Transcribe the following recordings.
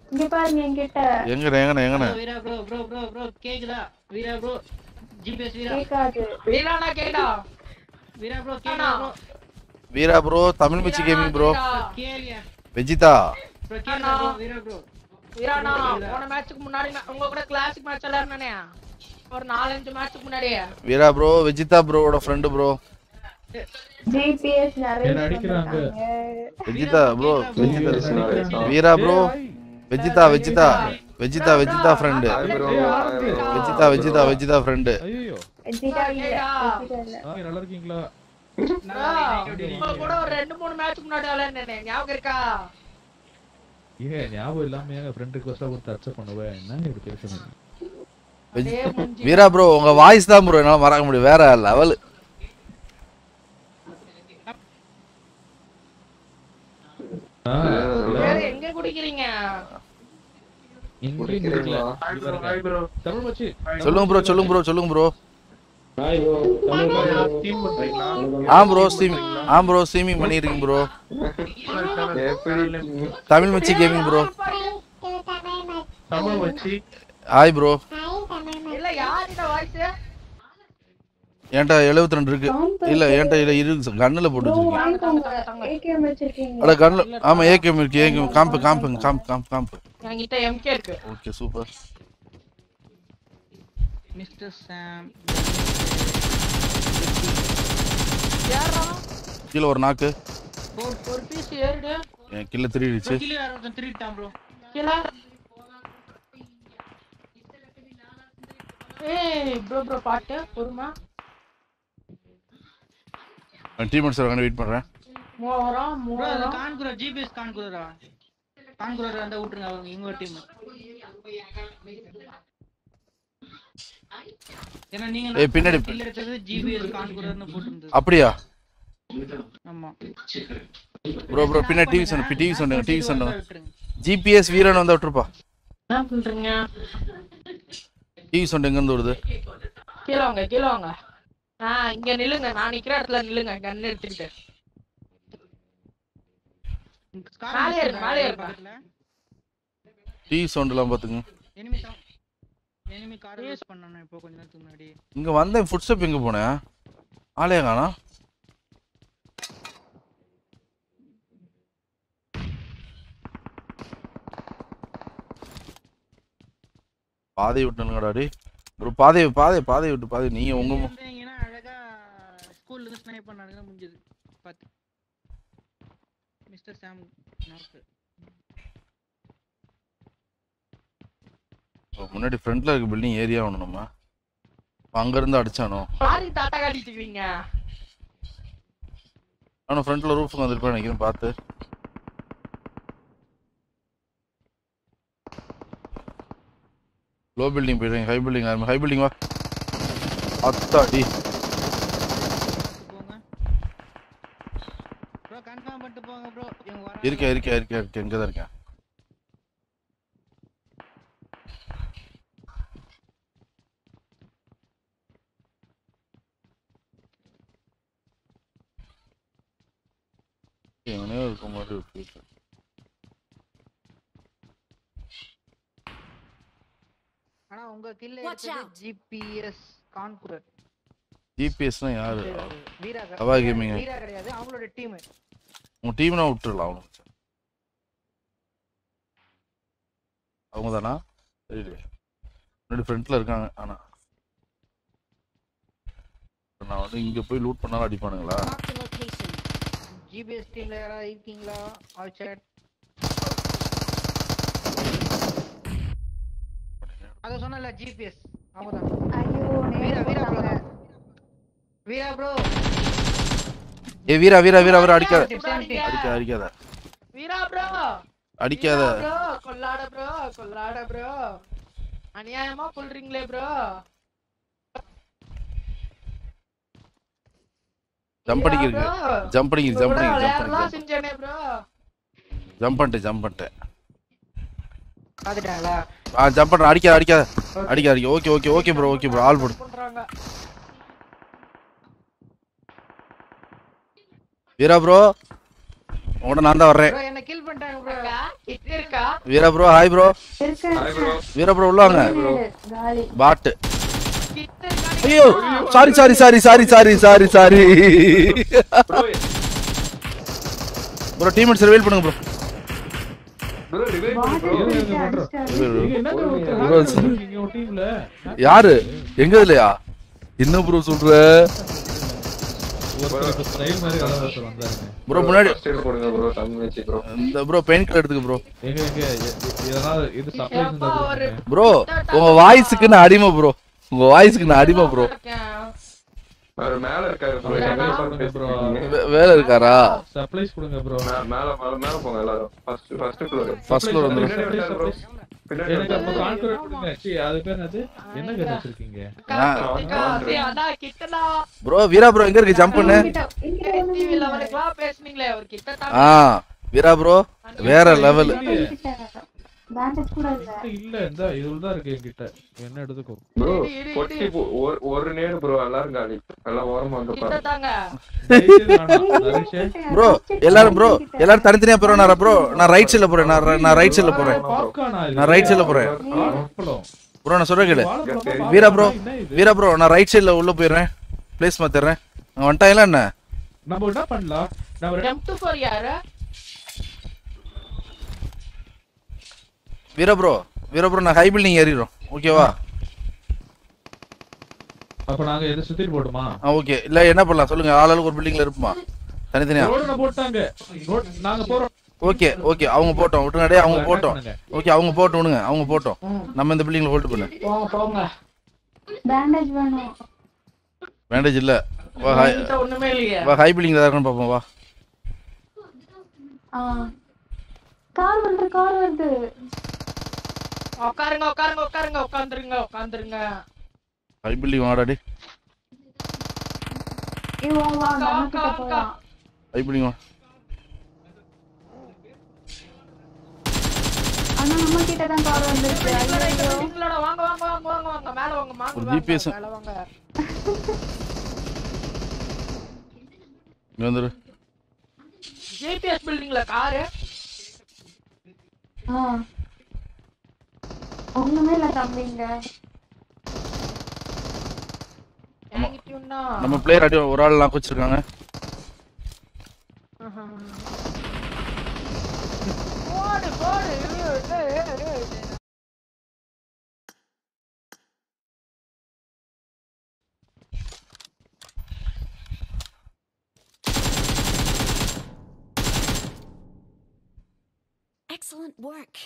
இங்க பாருங்க என்கிட்ட எங்கண்ணே எங்கண்ணே எங்கண்ணே Veera bro bro bro bro கேக்குதா வீரா ப்ரோ ஜிபிஎஸ் வீரா கேட்காது வீராண்ணா கேடா வீரா ப்ரோ கேக்குதா ப்ரோ வீரா ப்ரோ தமிழ் மிச்சி கேமிங் ப்ரோ கேளியா வெஜிதா ப்ரோ கேளுடா ப்ரோ வீரா ப்ரோ வீராண்ணா போன மேட்ச்சுக்கு முன்னாடி நான் உங்க கூட கிளாசிக் மேட்ச் விளையாடுனே ஒரு நாலஞ்சு மேட்ச்சுக்கு முன்னாடியே வீரா ப்ரோ வெஜிதா ப்ரோவோட ஃப்ரெண்டு ப்ரோ ஜிபிஎஸ் நிறைய என்ன அடிக்கிறாங்க? வந்திருக்காங்க. வெஜிதா ப்ரோ வெஜிதா வெஜிதா. வீரா bro வெஜிதா வெஜிதா வெஜிதா வெஜிதா friend Hi bro. வெஜிதா வெஜிதா வெஜிதா friend ஐயோ வெஜிடா இல்ல கேடா. வெஜிடா இல்ல ஆ நல்லா இருக்கீங்களா உங்க கூட ஒரு ரெண்டு மூணு மேட்ச்சுக்கு முன்னாடி விளையாடுனே ஞாபகம் இருக்கா ஏன் ஞாபகம் இல்லாம எங்க ஃப்ரெண்ட் ரிக்வஸ்டா கொடுத்து அக்செப்ட் பண்ணுவேன் என்ன இப்படி பேசுறீங்க அதே மூஞ்சி. வீரா ப்ரோ உங்க வாய்ஸ் தான் ப்ரோ என்னால மறக்க முடியும் வேற லெவல் ஆ, வேற எங்க குடிக்கிறீங்க இங்கேயும் குடிக்கிறீங்களா? குடிக்கல. இது பாருங்க. தமிழ் மச்சி சொல்லுங்க ப்ரோ சொல்லுங்க ப்ரோ சொல்லுங்க ப்ரோ ஹாய் ப்ரோ தமிழ் பண்றீங்களா ஆ ப்ரோ ஸ்ட்ரீமிங் ஆ ப்ரோ ஸ்ட்ரீமிங் பண்ணிருக்கீங்க ப்ரோ எப்படி தமிழ் மிச்சி கேமிங் ப்ரோ தமிழ் வச்சு ஹாய் ப்ரோ இல்ல யார் இந்த வாய்ஸ் என்கிட்ட எழுபத்தி ரெண்டு இருக்கு இல்ல என்கிட்ட இல்ல இருக்கு கண்ணுல போட்டு வச்சிருக்கேன் தாங்க ஏகேஎம் வச்சிருக்கீங்க அட கண்ணுல ஆமா ஏகேஎம் இருக்கு ஏகேஎம் காம்பு காம்புங்க காம்பு காம்பு காம்பு என்கிட்ட எம்கே இருக்கு ஓகே சூப்பர் மிஸ்டர் சாம் யாரா கீழே ஒரு நாக்கு ஒரு ஒரு பீஸ் ஏறிடு என் கீழே திருடிடுச்சு கீழே யாரோ ஒருத்தன் திருடிட்டான் ப்ரோ கீழ ஏய் ப்ரோ ப்ரோ பாட்டு பொறுமா டீமெண்ட்ஸ் வரக்கான வெயிட் பண்றேன் மூவாயிரம் ப்ரோ அது மூவாயிரம் கான்குரா ஜிபிஎஸ் கான்குரா கான்குரா அந்த விட்டுருங்க அவங்க எங்க டீம் ஏன்னா நீங்க ஏய், பின்னாடி கில் எடுத்தது ஜிபிஎஸ் கான்குரர்னு போட்டிருந்தது அப்படியா ஆமா ப்ரோ ப்ரோ பின்னாடி டிவி சொன்ன டிவி சொன்னுங்க டிவி சொன்னுங்க விட்டுருங்க ஜிபிஎஸ் வீரன் வந்தா விட்டுருப்பா என்ன பண்றீங்க டிவி சொன்ன எங்க இருந்து வருது கீழ வாங்க கீழ வாங்க ஆ இங்க நில்லுங்க நான் நிக்கிற இடத்துல நில்லுங்க கன் எடுத்துக்கிட்டு மேலே இருங்க, மேலே இருங்க. டிவி சவுண்ட்லாம் பாத்துங்க எனிமி எனிமி கார் யூஸ் பண்ணனும் இப்போ கொஞ்ச நேரத்துக்கு முன்னாடி இங்க வந்தேன் ஃபுட் ஸ்டெப் எங்க போனேன் ஆளே காணோம் பாதை விட்டுனுங்கடா டேய் ஒரு பாதை பாதை பாதை விட்டு பாதை நீங்க உங்க மு- இருந்தீங்கன்னா அழகா ஸ்கூல்ல இருந்து ஸ்னைப் பண்ணாங்க முடிஞ்சது பாத்து மிஸ்டர் சாம் நாக்கு முன்னாடி ஃப்ரண்ட்ல இருக்க பில்டிங் ஏரியா ஆகணும் நம்ம அப்ப அங்க இருந்து அடிச்சானோ யாருக்கு தாத்தா காட்டிட்டு இருக்கீங்க அவன ஃப்ரண்ட்ல ரூஃபுக்கு வந்திருப்பேன் நினைக்கிறேன் பார்த்து லோ பில்டிங் போயிடுறேன் ஹை பில்டிங் ஹை பில்டிங் வா அத்தாடி போங்க ப்ரோ கன்ஃபார்ம் பண்ணிட்டு போங்க ப்ரோ இவங்க வர இருக்கேன் இருக்கேன் இருக்கேன் இருக்கேன் இங்கே தான் இருக்கேன் எங்கனையோ இருக்க மாதிரி ஒரு feel. ஆனா உங்க கில்ல Watch எடுத்தது out. ஜிபிஎஸ் கான்குரர் ஜிபிஎஸ்னா யாரு வீரா அவா gaming. வீரா கிடையாது அவங்களோட டீம் உங்க டீம்னா விட்டுறலாம் அவனுக்கு அவங்க தானா தெரியல முன்னாடி ஃப்ரண்ட்ல இருக்காங்க ஆனா நான் வந்து இங்க போய் லூட் பண்ணாலும் அடிப்பானுங்களா Marked a location. ஜிபிஎஸ் டீம்ல யாராவது இருக்கீங்களா ஆல் சேட் அத சொன்னல ஜிபிஎஸ் அவங்க தான் ஐயோ வீரா நேரா வீரா ப்ரோ போட்டாங்க. வீரா ப்ரோ ஏ வீரா வீரா வீரா வீரா அடிக்காத சுடாதீங்க. அடிக்காத அடிக்காத வீரா ப்ரோ அடிக்காத ப்ரோ கொல்லாட ப்ரோ கொல்லாட ப்ரோ அநியாயமா கொல்றீங்களே ப்ரோ ஜம்ப் அடிக்கிறீங்க ஜம்ப் அடிக்கிறீங்க ஜம்ப் அடிக்கிறீங்க ஜம்ப் விளையாடலாம் அடிக்கிறீங்க செஞ்சேனே ப்ரோ ஜம்ப் பண்ணிட்டேன் ஜம்ப் பண்ணிட்டேன் பாத்துட்டாங்களா ஆ ஜம்ப் பண்ணுறேன் அடிக்காத அடிக்காத அடிக்காத அடிக்க okay okay okay bro okay bro all போடு பண்றாங்க வீரா ப்ரோ உங்கள்கிட்ட நான் தான் வர்றேன் ப்ரோ என்ன கில் பண்ணிட்டாங்க bro. கிட்ட இருக்கா வீரா ப்ரோ ஹாய் ப்ரோ இருக்கு Hi bro. வீரா ப்ரோ உள்ள வாங்க காலி பாட்டு கிட்ட இருக்கா ஐயோ sorry sorry sorry sorry sorry sorry sorry Bro, bro teammates revive பண்ணுங்க ப்ரோ bro, revive பண்ணு bro. இருங்க, இருங்க, பண்றேன். நீங்க என்னங்க ஒருத்தர் bro, hacker வச்சிருக்கீங்க உங்க டீம்ல யாரு எங்க இல்லையா என்ன ப்ரோ சொல்ற ஒருத்தர் இப்ப ஸ்டைல் மாதிரி கலர் ஒருத்தர் வந்தாருங்க ப்ரோ முன்னாடி First aid போடுங்க bro, தண்ணி வச்சு bro. இந்த ப்ரோ பெயின் கிலர் எடுத்துக்க ப்ரோ எங்க எங்க எ- எ- எதனால இது சப்ளை எப்பா ஒரு- ப்ரோ உங்க வாய்ஸுக்கு நான் அடிமை ப்ரோ உங்க வாய்ஸுக்கு நான் அடிமை ப்ரோ இருக்கேன். அவரு மேல இருக்காரு bro. Supplies எங்க கொடுங்க பேசிட்டு bro. இருக்கீங்க? வேலை இருக்காரா சப்ளைஸ் கொடுங்க ப்ரோ மே- மேல மேல மேல போங்க எல்லாரும் first first floor first floor வந்து பின்னாடி வந்தாரு bro பின்னாடி எனக்கு அப்ப வந்தாரு. கான்கரேட் கொடுங்க சி அது பேர் என்னது என்ன கன் வச்சிருக்கீங்க கிட்டக்கா, டேய், அதான் கிட்டடா. ப்ரோ வீரா ப்ரோ எங்க இருக்கு ஜம்ப் பண்ணு TV லெவலுக்குலாம் பேசுனீங்களே, ஒரு கிட்டத்தட்ட ஆ வீரா ப்ரோ வேற லெவல் பேண்டேஜ் கூட இல்ல இல்ல இந்த இதுல தான் இருக்கு என்கிட்ட என்ன எடுத்துக்கோ bro இரு, இரு, பொட்டி போ- ஒரு- ஒரு நேரு ப்ரோ எல்லாரும் காலி எல்லாம் ஓரமா வந்து பாருங்க கிட்டத்தாங்க. தயவுசெய்து வேணாம் நரேஷே ப்ரோ எல்லாரும் ப்ரோ எல்லாரும் தனித்தனியா போறோம் நான் ப்ரோ நான் ரைட் சைடுல போறேன் நான் ர- நான் ரைட் சைடுல போறேன் பாப்கார்னா இது நான் ரைட் சைடுல போறேன் வாழைப்பழம். ப்ரோ நான் சொல்றேன் கேளு வாழைப்பழமா, வீரா ப்ரோ பாப்கார்னா என்ன இது? வீரா ப்ரோ நான் ரைட் சைடுல உள்ள போயிடுறேன் பிளேஸ் மாத்திடுறேன் அங்க வந்துட்டாங்களா என்ன நம்ம என்ன பண்ணலாம் நம்ம ரெண்டு- M24 யாரு? வீரா ப்ரோ வீரா ப்ரோ நான் ஹை பில்டிங் ஏறிடுறோம் ஓகேவா அப்ப நாங்க எதை சுத்திட்டு போட்டுமா ஆ ஓகே இல்ல என்ன பண்ணலாம் சொல்லுங்க ஆளாளுக்கு ஒரு பில்டிங்ல இருப்போமா தனித்தனியா ரோடுல போட்டாங்க ரோட் நாங்க போறோம் ஓகே ஓகே அவங்க போட்டோம் விட்டுங்க டேய் அவங்க attack போட்டோம் பண்ணுங்க. ஓகே அவங்க போட்டோம் விடுங்க அவங்க போட்டோம் நம்ம இந்த பில்டிங்ல ஹோல்ட் பண்ணு போங்க, போங்க. பேண்டேஜ் வேணும் பேண்டேஜ் இல்ல வா ஹை என்கிட்ட ஒண்ணுமே இல்லையே. வா ஹை பில்டிங்ல தான் இருக்கான்னு பாப்போம் வா ஆ கார் வருது கார் வருது உட்காருங்க உட்காருங்க உட்காருங்க உட்காந்துருங்க உட்காந்துருங்க ஹை பில்டிங் வாடாடி ஏய் வா வா அக்கா, நம்ம அக்கா, கிட்ட அக்கா. போலாம் ஹை பில்டிங் வா ஆனா நம்ம கிட்ட தான் கார் வந்துருக்கு இந்த ஐயோ buildingலோட வாங்க வாங்க வாங்க வாங்க வாங்க மேல வாங்க வாங்க ஒரு வாங்க, GPS. மேல வாங்க இங்க வந்துரு ஜிபிஎஸ் பில்டிங்ல காரு ஆ ஒண்ணுமே இல்ல தம்பிங்க என்கிட்டயும்னா நம்ம பிளேயர் அடி ஒரு ஆள் லாக் வச்சிருக்காங்க போடு போடு ஏய், ஏய், ஏய், ஏய். Excellent work.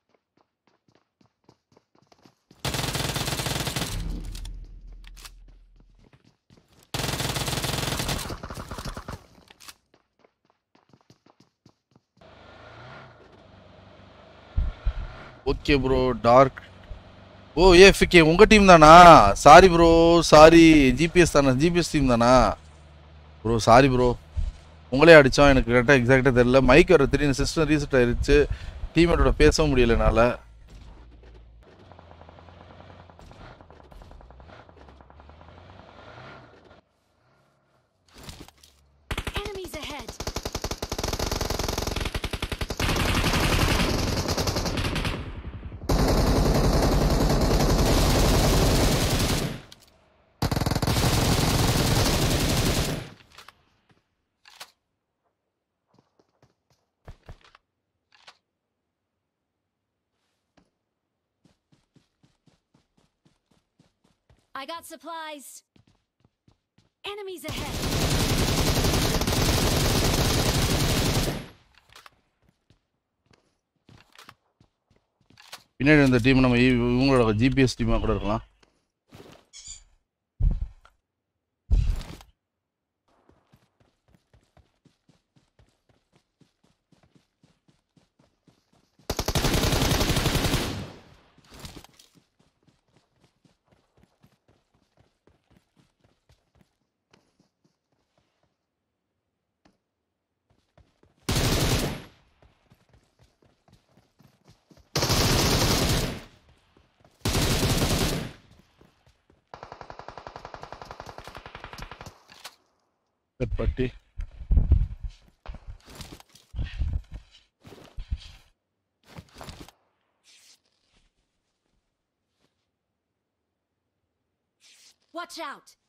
Okay bro dark ஓ ஏ ஃபிகே உங்க டீம் தானா சாரி ப்ரோ சாரி ஜிபிஎஸ் தானே ஜிபிஎஸ் டீம் தானா ப்ரோ சாரி ப்ரோ உங்களே அடித்தோம் எனக்கு கரெக்டாக எக்ஸாக்டாக தெரியல மைக் வர திடீர்னு சிஸ்டம் ரீசெட் ஆயிருச்சு டீம்மேட்டோட பேசவும் முடியல என்னால் Enemies ahead. I got supplies. Enemies ahead. பின்னாடி இந்த டீம் நம்ம இ- இவங்களோட ஜிபிஎஸ் டீமாக கூட இருக்கலாம் பட்டி Watch out!